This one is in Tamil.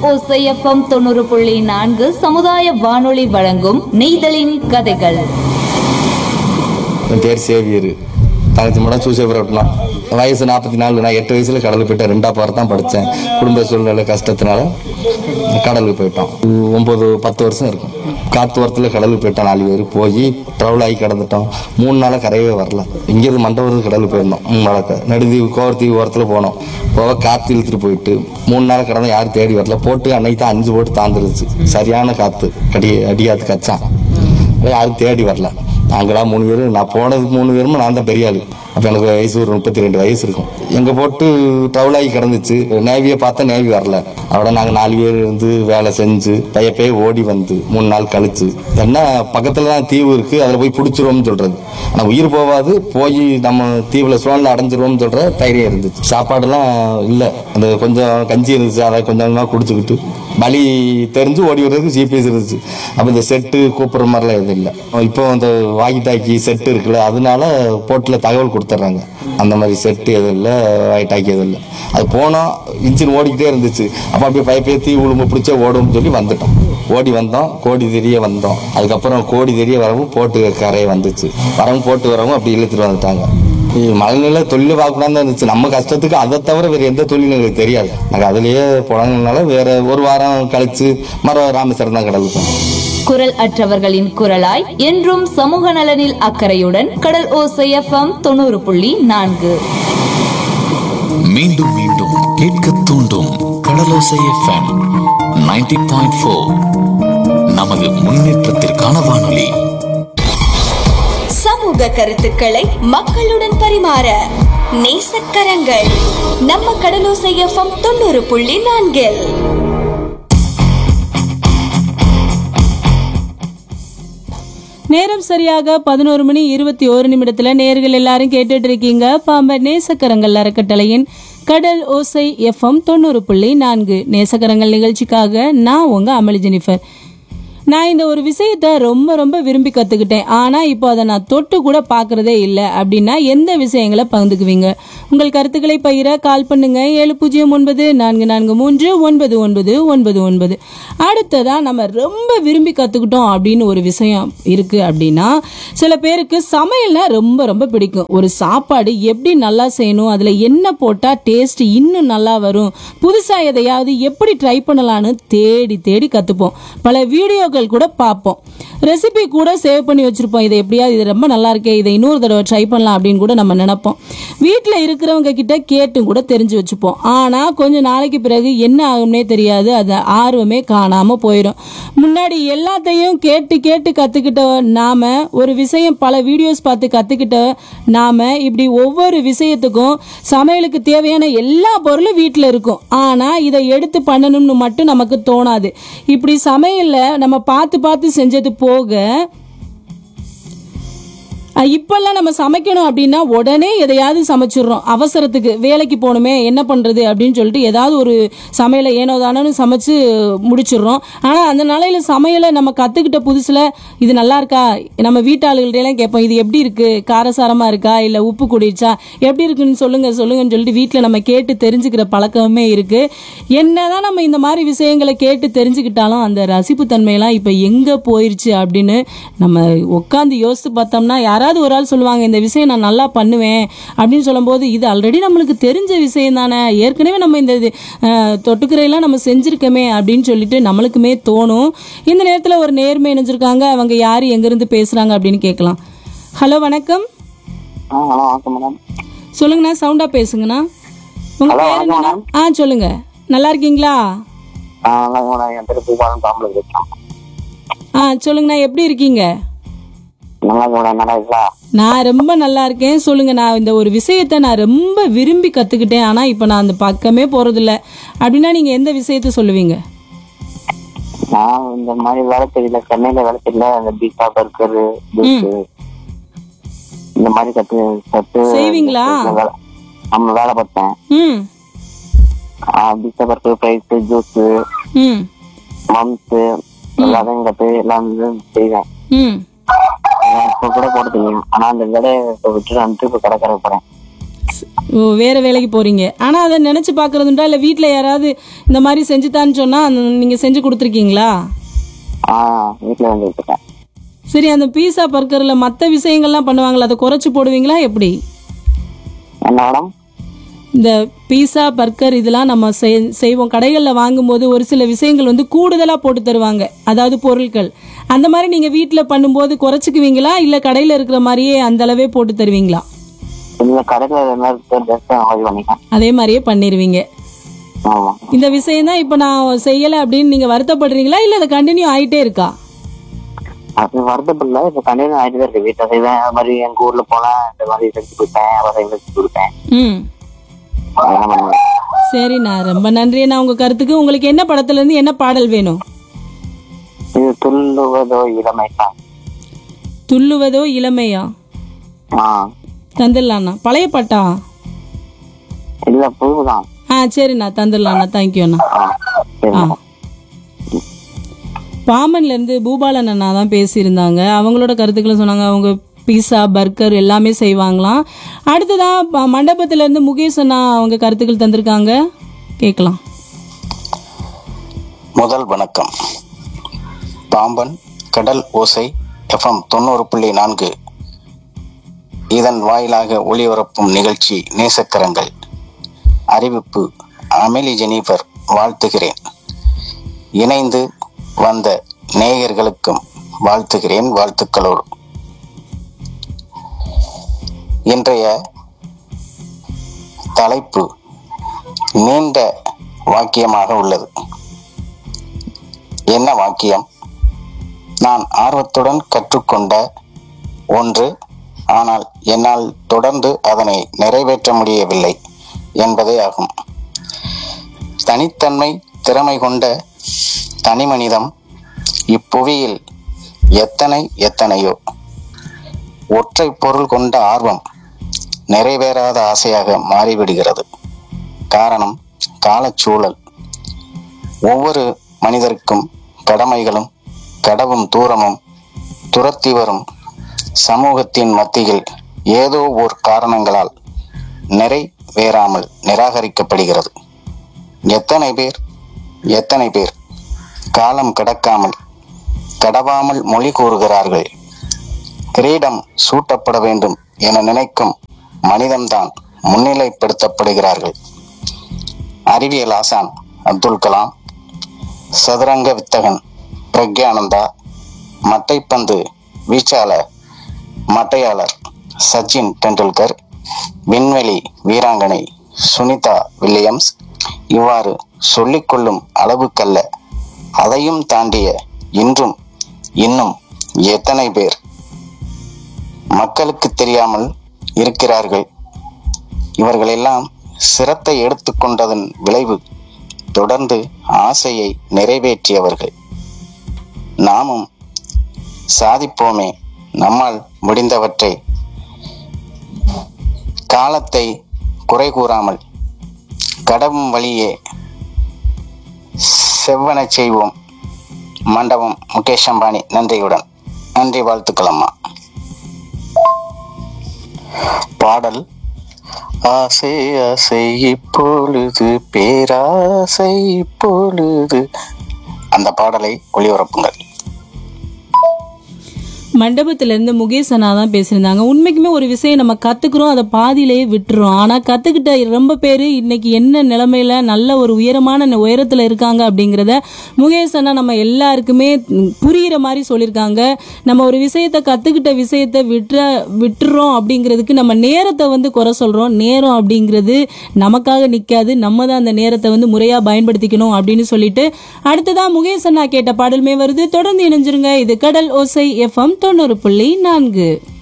ஓசைஎஃப்எம் தொண்ணூறு புள்ளி நான்கு சமுதாய வானொலி வழங்கும் நெய்தலின் கதைகள் என் பேர் சேவியர் தங்கச்சி மட்டும் சூசேபுரம் வயசு நாற்பத்தி நாலு நான் எட்டு வயசில் கடலுக்கு போயிட்டேன் ரெண்டா பார் தான் படித்தேன் குடும்ப சூழ்நிலை கஷ்டத்தினால கடலுக்கு போயிட்டோம் ஒம்பது பத்து வருஷம் இருக்கும் காத்து வரத்தில் கடலுக்கு போயிட்டோம் நாலு பேர் போய் ட்ராவல் ஆகி கடந்துட்டோம் மூணு நாளாக கரையவே வரல இங்கேருந்து மண்டபத்துக்கு கடலுக்கு போயிருந்தோம் மூணு நாளாக நடுதீவு கோவர்த்தீவு ஓரத்தில் போனோம் போக காற்று இழுத்துட்டு போயிட்டு மூணு நாள் கடந்து யாரும் தேடி வரல போட்டு அன்னைக்கு தான் அஞ்சு போட்டு தாந்துருச்சு சரியான காற்று கடி அடியாத்து கச்சான் யாரும் தேடி வரல நாங்களாம் மூணு பேரும் நான் போனதுக்கு மூணு பேரும் நான் தான் பெரிய ஆளு அப்போ எனக்கு வயசு ஒரு முப்பத்தி ரெண்டு வயசு இருக்கும் எங்க போட்டு ட்ரவல் ஆகி கிடந்துச்சு நேவியை பார்த்தா நேவி வரல அவட நாங்கள் நாலு பேர் இருந்து வேலை செஞ்சு பைய பைய ஓடி வந்து மூணு நாள் கழிச்சு என்ன பக்கத்தில் தான் தீவு இருக்கு அதில் போய் பிடிச்சிருவோம்னு சொல்றது ஆனால் உயிர் போகாது போய் நம்ம தீவில் சோனில் அடைஞ்சிருவோம்னு சொல்ற தைரியம் இருந்துச்சு சாப்பாடுலாம் இல்லை அந்த கொஞ்சம் கஞ்சி இருந்துச்சு அதை கொஞ்சம் கொஞ்சமாக குடிச்சுக்கிட்டு பலி தெரிஞ்சு ஓடி வர்றதுக்கு ஜிபிஎஸ் இருந்துச்சு அப்போ இந்த செட்டு கூப்பிட்ற மாதிரிலாம் எதுவும் இல்லை இப்போ அந்த வாக்கி டாக்கி செட்டு இருக்குல்ல அதனால போட்டில் தகவல் கொடுத்துட்றாங்க அந்த மாதிரி செட்டு எதுவும் இல்லை வாக்கி டாக்கி எதுவும் இல்லை அது போனோம் இன்ஜின் ஓடிக்கிட்டே இருந்துச்சு அப்போ அப்படியே பயப்பேத்தி உளும்பு பிடிச்சா ஓடும்னு சொல்லி வந்துட்டோம் ஓடி வந்தோம் கோடி தெரிய வந்தோம் அதுக்கப்புறம் கோடி தெரிய வரவும் போட்டு கரையை வந்துச்சு வரவும் போட்டு வரவும் அப்படி இழுத்துட்டு வந்துட்டாங்க மழைநிலை தொழில் பார்க்கக்கூடாது இருந்துச்சு நம்ம கஷ்டத்துக்கு அதை தவிர வேறு எந்த தொழிலும் எங்களுக்கு தெரியாது நாங்கள் அதுலேயே புழங்கினால வேற ஒரு வாரம் கழிச்சு மறு ராமேஸ்வரம் தான் கடலுக்கு போனோம் குரல் அற்றவர்களின் குரலாய் என்றும் சமூக நலனில் அக்கறையுடன் கடல் ஓசைஎஃப்எம் தொண்ணூறு புள்ளி நான்கு மீண்டும் மீண்டும் கேட்க தூண்டும் கடலோசை எஃப்எம் 90.4 பாயிண்ட் ஃபோர் நமது முன்னேற்றத்திற்கான வானொலி சமூக கருத்துக்களை மக்களுடன் பரிமாற நேசக்கரங்கள் நம்ம கடலோசை எஃப்எம் தொண்ணூறு புள்ளி நான்கில் நேரம் சரியாக பதினோரு மணி இருபத்தி ஒரு நிமிடத்துல நேர்கள் எல்லாரும் கேட்டுட்டு இருக்கீங்க பாம்பன் நேசக்கரங்கள் அறக்கட்டளையின் கடல் ஓசை எஃப்எம் தொண்ணூறு புள்ளி நான்கு நேசக்கரங்கள் நிகழ்ச்சிக்காக நான் உங்க அமளி ஜெனிஃபர் நான் இந்த ஒரு விஷயத்த ரொம்ப ரொம்ப விரும்பி கத்துக்கிட்டேன் ஆனா இப்போ அதை நான் தொட்டு கூட பார்க்கறதே இல்லை அப்படின்னா எந்த விஷயங்களை பகிர்ந்துக்குவீங்க உங்கள் கருத்துக்களை பகிர கால் பண்ணுங்க ஏழு பூஜ்ஜியம் ஒன்பது நான்கு நான்கு மூன்று ஒன்பது ஒன்பது ஒன்பது ஒன்பது அடுத்ததா நம்ம ரொம்ப விரும்பி கத்துக்கிட்டோம் அப்படின்னு ஒரு விஷயம் இருக்கு அப்படின்னா சில பேருக்கு சமையல்னா ரொம்ப ரொம்ப பிடிக்கும் ஒரு சாப்பாடு எப்படி நல்லா செய்யணும் அதுல என்ன போட்டா டேஸ்ட் இன்னும் நல்லா வரும் புதுசா எதையாவது எப்படி ட்ரை பண்ணலாம்னு தேடி தேடி கத்துப்போம் பல வீடியோக்கள் கூட பார்ப்போம் ரெசிபி கூட சேவ் பண்ணி வச்சிருப்போம் இதை எப்படியாவது இது ரொம்ப நல்லா இருக்கே இதை இன்னொரு தடவை ட்ரை பண்ணலாம் அப்படின்னு கூட நம்ம நினைப்போம் வீட்டில் இருக்கிறவங்க கிட்ட கேட்டும் கூட தெரிஞ்சு வச்சுப்போம் ஆனா கொஞ்ச நாளைக்கு பிறகு என்ன ஆகும்னே தெரியாது அது ஆர்வமே காணாம போயிடும் முன்னாடி எல்லாத்தையும் கேட்டு கேட்டு கத்துக்கிட்ட நாம ஒரு விஷயம் பல வீடியோஸ் பார்த்து கத்துக்கிட்ட நாம இப்படி ஒவ்வொரு விஷயத்துக்கும் சமையலுக்கு தேவையான எல்லா பொருளும் வீட்டில் இருக்கும் ஆனா இதை எடுத்து பண்ணணும்னு மட்டும் நமக்கு தோணாது இப்படி சமையல்ல நம்ம பார்த்து பார்த்து செஞ்சது போக அஹ் இப்பெல்லாம் நம்ம சமைக்கணும் அப்படின்னா உடனே எதையாவது சமைச்சிடுறோம் அவசரத்துக்கு வேலைக்கு போகணுமே என்ன பண்ணுறது அப்படின்னு சொல்லிட்டு ஏதாவது ஒரு சமையலை ஏனோ தானோன்னு சமைச்சு முடிச்சிடுறோம் ஆனால் அந்த நாளையில் சமையலை நம்ம கற்றுக்கிட்ட புதுசில் இது நல்லா இருக்கா நம்ம வீட்டாளுகள்டையெல்லாம் கேட்போம் இது எப்படி இருக்குது காரசாரமாக இருக்கா இல்லை உப்பு கூடிடுச்சா எப்படி இருக்குன்னு சொல்லுங்கள் சொல்லுங்கன்னு சொல்லிட்டு வீட்டில் நம்ம கேட்டு தெரிஞ்சுக்கிற பழக்கமே இருக்குது என்னதான் நம்ம இந்த மாதிரி விஷயங்களை கேட்டு தெரிஞ்சுக்கிட்டாலும் அந்த ரசிப்பு தன்மையெல்லாம் இப்போ எங்கே போயிருச்சு அப்படின்னு நம்ம உட்காந்து யோசித்து பார்த்தோம்னா யாராவது ஒரு ஆள் சொல்லுவாங்க இந்த விஷயம் நான் நல்லா பண்ணுவேன் அப்படின்னு சொல்லும்போது இது ஆல்ரெடி நம்மளுக்கு தெரிஞ்ச விஷயம் தானே ஏற்கனவே நம்ம இந்த இது, அஹ், தொட்டுக்கரையெல்லாம் நம்ம செஞ்சுருக்கோமே அப்படின்னு சொல்லிட்டு நம்மளுக்குமே தோணும் இந்த நேரத்தில் ஒரு நேர்மை இணைஞ்சிருக்காங்க அவங்க யார் எங்கேருந்து பேசுகிறாங்க அப்படின்னு கேட்கலாம் ஹலோ வணக்கம் ஆ ஹலோ வணக்கம் மேடம் சொல்லுங்கண்ணா சவுண்டாக பேசுங்கண்ணா உங்கள் Hello, பேர் வணக்கம் என்னண்ணா madam. ஆ சொல்லுங்க நல்லா இருக்கீங்களா ஆ நல்லா மேடம் என் பேர் பூபாலன் தாம்பளை இருக்கேன் ஆ சொல்லுங்கண்ணா எப்படி இருக்கீங்க நல்லா மேடம் நல்லா இருக்கா நான் ரொம்ப நல்லா இருக்கேன் சொல்லுங்க நான் இந்த ஒரு விஷயத்த நான் ரொம்ப விரும்பி கத்துக்கிட்டேன் ஆனா இப்போ நான் அந்த பக்கமே போறதில்ல அப்படின்னா நீங்க எந்த விஷயத்த சொல்லுவீங்க நான் இந்த மாதிரி வேலை தெரியல சென்னையில வேலை தெரியல அந்த பீஸா பர்கர் ஜூஸ் இந்த மாதிரி கத்து கத்து செய்வீங்களா? வேலை- ஆமா வேலை பார்த்தேன் ம் பீஸா பர்கர் ஃப்ரைஸ் ஜூஸ் ம் மம்ஸ் எல்லாத்தையும் கத்து எல்லாம் வந்து செய்வேன் ம் எனக்கு இப்ப கூட போட தெரியும் ஆனா அந்த வேலையை இப்ப விட்டுட்டு வந்துட்டு இப்ப கடற்கரை போறேன் ஓ வேற வேலைக்கு போறீங்க ஆனா அதை நினைச்சு பாக்குறதுண்டா இல்ல வீட்ல யாராவது இந்த மாதிரி செஞ்சுதான்னு சொன்னா அந்த- நீங்க செஞ்சு கொடுத்துருக்கீங்களா ஆ வீட்டுல வந்து இருக்கேன் சரி அந்த பீஸா பர்கர்ல மற்ற விஷயங்கள்லாம் பண்ணுவாங்களா அதை குறைச்சு போடுவீங்களா எப்படி என்ன மேடம் இந்த பீஸா பர்கர் இதெல்லாம் நம்ம செய்- செய்வோம் கடைகளில் வாங்கும்போது ஒரு சில விஷயங்கள் வந்து கூடுதலாக போட்டு தருவாங்க அதாவது பொருட்கள் அந்த மாதிரி நீங்கள் வீட்டில் பண்ணும்போது குறைச்சிக்குவீங்களா இல்லை கடையில் இருக்கிற மாதிரியே அந்த அளவே போட்டு தருவீங்களா இல்ல கடையில இது மாதிரி ட்ரெஸ் வாங்கி பண்ணிக்கலாம் அதே மாதிரியே பண்ணிடுவீங்க ஆமா இந்த விஷயம் தான் இப்போ நான் செய்யலை அப்படின்னு நீங்கள் வருத்தப்படுறீங்களா இல்லை அது கண்டினியூ ஆகிட்டே இருக்கா அது வருத்தப்படல இப்ப கண்டினியூ ஆயிட்டு தான் இருக்கு வீட்டுல செய்வேன் அது மாதிரி எங்க ஊர்ல போனா இந்த மாதிரி செஞ்சு கொடுப்பேன் அப்புறம் செஞ்சு கொடுப்பேன் ம் அதெல்லாம் பண்ணுவேன் சரிண்ணா ரொம்ப நன்றி நான் உங்கள் கருத்துக்கு உங்களுக்கு என்ன படத்துலேருந்து என்ன பாடல் வேணும் இது துள்ளுவதோ இளமைதான் துள்ளுவதோ இளமையா ஆ தந்துடலாண்ணா பழைய பாட்டா இல்ல புதுதான் ஆ சரிண்ணா தந்துடலாண்ணா தேங்க்யூண்ணா ஆ சரி ஆ மேடம் பாமன்ல இருந்து பூபாலன் அண்ணா தான் பேசியிருந்தாங்க அவங்களோட கருத்துக்களை சொன்னாங்க அவங்க பீஸா பர்கர் எல்லாமே செய்வாங்களாம் அடுத்ததா ப- மண்டபத்துல இருந்து முகேஷ் அண்ணா அவங்க கருத்துக்கள் தந்திருக்காங்க கேட்கலாம் முதல் வணக்கம் பாம்பன் கடல் ஓசை எஃப்எம் தொண்ணூறு புள்ளி நான்கு இதன் வாயிலாக ஒளிபரப்பும் நிகழ்ச்சி நேசக்கரங்கள் அறிவிப்பு அமெலி ஜெனிஃபர் வாழ்த்துகிறேன் இணைந்து வந்த நேயர்களுக்கும் வாழ்த்துகிறேன் வாழ்த்துக்களோடு இன்றைய தலைப்பு நீண்ட வாக்கியமாக உள்ளது என்ன வாக்கியம் நான் ஆர்வத்துடன் கற்றுக்கொண்ட ஒன்று ஆனால் என்னால் தொடர்ந்து அதனை நிறைவேற்ற முடியவில்லை என்பதே ஆகும் தனித்தன்மை திறமை கொண்ட தனிமனிதம் இப்புவியில் எத்தனை எத்தனையோ ஒற்றை பொருள் கொண்ட ஆர்வம் நிறைவேறாத ஆசையாக மாறிவிடுகிறது காரணம் காலச்சூழல் ஒவ்வொரு மனிதருக்கும் கடமைகளும் கடவும் தூரமும் துரத்தி வரும் சமூகத்தின் மத்தியில் ஏதோ ஓர் காரணங்களால் நிறைவேறாமல் நிராகரிக்கப்படுகிறது எத்தனை பேர் எத்தனை பேர் காலம் கடக்காமல் கடவாமல் மொழி கூறுகிறார்கள் கிரீடம் சூட்டப்பட வேண்டும் என நினைக்கும் மனிதன்தான் முன்னிலைப்படுத்தப்படுகிறார்கள் அறிவியல் ஆசான் அப்துல் கலாம் சதுரங்க வித்தகன் பிரக்யானந்தா மட்டைப்பந்து வீச்சாளர் மட்டையாளர் சச்சின் டெண்டுல்கர் விண்வெளி வீராங்கனை சுனிதா வில்லியம்ஸ் இவ்வாறு சொல்லிக்கொள்ளும் அளவுக்கல்ல அதையும் தாண்டிய இன்றும் இன்னும் எத்தனை பேர் மக்களுக்கு தெரியாமல் இருக்கிறார்கள் இவர்களெல்லாம் சிரத்தை எடுத்துக்கொண்டதன் விளைவு தொடர்ந்து ஆசையை நிறைவேற்றியவர்கள் நாமும் சாதிப்போமே நம்மால் முடிந்தவற்றை காலத்தை குறை கூறாமல் கடவும் வழியே செவ்வனச் செய்வோம் மண்டபம் முகேஷ் அம்பானி நன்றியுடன் நன்றி வாழ்த்துக்கள் அம்மா பாடல் ஆசை ஆசை இப்பொழுது பேராசை இப்பொழுது அந்த பாடலை ஒளிபரப்புங்கள் மண்டபத்துல இருந்து முகேஷ் அண்ணா தான் பேசியிருந்தாங்க உண்மைக்குமே ஒரு விஷயம் நம்ம கத்துக்கிறோம் அதை பாதியிலேயே விட்டுறோம் ஆனா கத்துக்கிட்ட ரொம்ப பேர் இன்னைக்கு என்ன நிலைமையில நல்ல ஒரு உயரமான ந- உயரத்துல இருக்காங்க அப்படிங்கிறத முகேஷ் அண்ணா நம்ம எல்லாருக்குமே ம், புரியிற மாதிரி சொல்லியிருக்காங்க நம்ம ஒரு விஷயத்த கத்துக்கிட்ட விஷயத்த விட்டுற விட்டுறோம் அப்படிங்கிறதுக்கு நம்ம நேரத்தை வந்து குறை சொல்றோம் நேரம் அப்படிங்கிறது நமக்காக நிக்காது நம்ம தான் அந்த நேரத்தை வந்து முறையா பயன்படுத்திக்கணும் அப்படின்னு சொல்லிட்டு அடுத்ததா முகேஷ் அண்ணா கேட்ட பாடலுமே வருது தொடர்ந்து இணைஞ்சிருங்க இது கடல் ஓசை எஃப்எம் தொண்ணூறு புள்ளி நான்கு